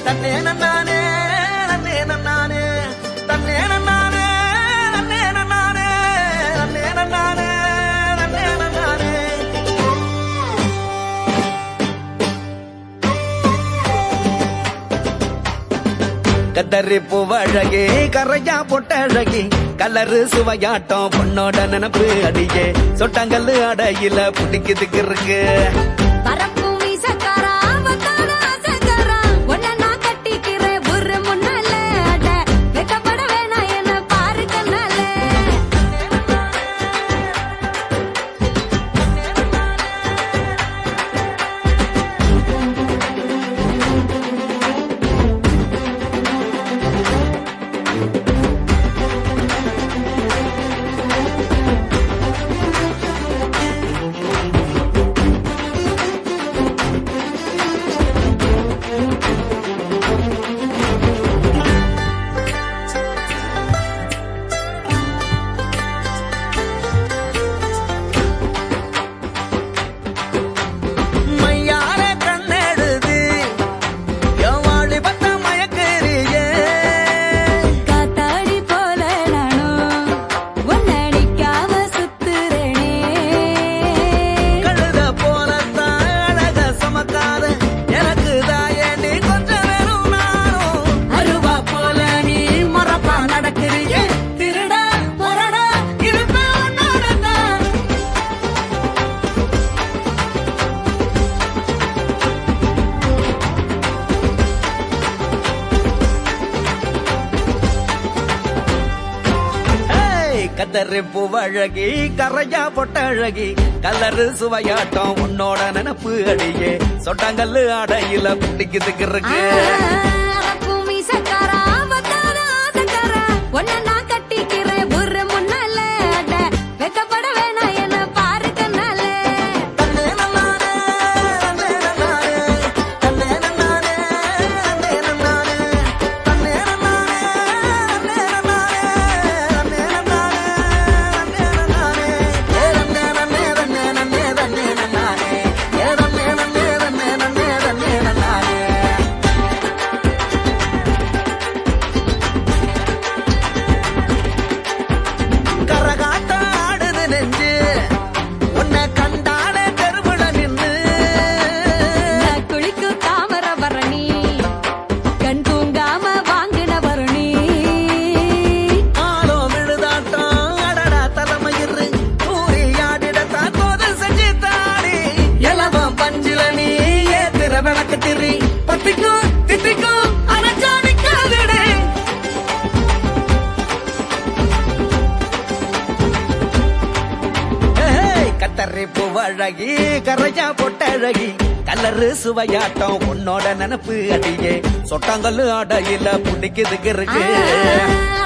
தன்னே நன்னானே நன்னே நன்னானே தன்னே நன்னானே நன்னே நன்னானே நன்னே நன்னானே நன்னே நன்னானே கத்தரி பூவழகி கரையா பொட்டழகி கலரு சுவையாட்டம் பொண்ணோட நினப்பு அடியே சொட்டாங்கல்லு அடையில புடிக்குதுக்கு இருக்கு பறக்கும் வீசக்காரா, வந்தான ஆசைக்காரா, உன்னை நான் கட்டிக்கிறேன் உரு முன்னால. அட, வெட்கப்பட வேணாம் என்னை பாரு கண்ணால. மையால கண்ணெடுது என் வாழி பத்த மயக்கறியே காத்தாடி போல நானும் உன்னை அடிக்காம சுத்துறேனே. கழுத போலத்தான் அழக சமக்காத எனக்கு தாயண்டி கொஞ்சம் வெறும் நானும் அருவா போல நீ மரப்பா நடக்கிறியே திருடா முரடா இருப்ப உன்னோடதான் ஏய், கத்தரி பூவழகி கரையா பொட்டழகி கலரு சுவையாட்டம் உன்னோட நினப்பு அடியே சொட்டாங்கல்லு அடையில புடிக்குதுக்கு இருக்கு பறக்கும் வீசக்காரா, வந்தான ஆசைக்காரா, உன்னை நான் கட்டிக்கிறேன் உரு முன்னால. அட, வெட்கப்பட வேணாம் என்னை பாரு கண்ணால. தன்னே நன்னானே, தன்னே நன்னானே, தன்னே நன்னானே, தன்னே நன்னானே, தன்னே நன்னானே, தன்னே நன்னானே, தன்னே நன்னானே, தன்னே நன்னானே. ஏ தன்னே நன்னே, தன்னே நன்னே, தன்னே நன்னானே. ஏ தன்னே நன்னே, தன்னே நன்னே, தன்னே நன்னானே. கரகாட்டம் ஆடுது நெஞ்சு உன்னை கண்டாலே தெருவுல நின்னு நான் குளிக்கும் தாமிரபரணி, கண் தூங்காம வாங்கின வருணி. ஆளோ விழுதாட்டம் அடடா தலைமயிறு ஊறி ஆடிடத்தான் கோதல் செஞ்சு தாடி எலவம் பஞ்சில நீ ஏத்துற விளக்கு திரி பத்திக்கும் தித்திக்கும் அரைச்சா நிக்காதுடே ஏய், கத்தரி பூவழகி கரையா பொட்டழகி கலரு சுவையாட்டம் உன்னோட நினப்பு அடியே சொட்டாங்கல்லு அடையில புடிக்குதுக்கு இருக்கு ஆ,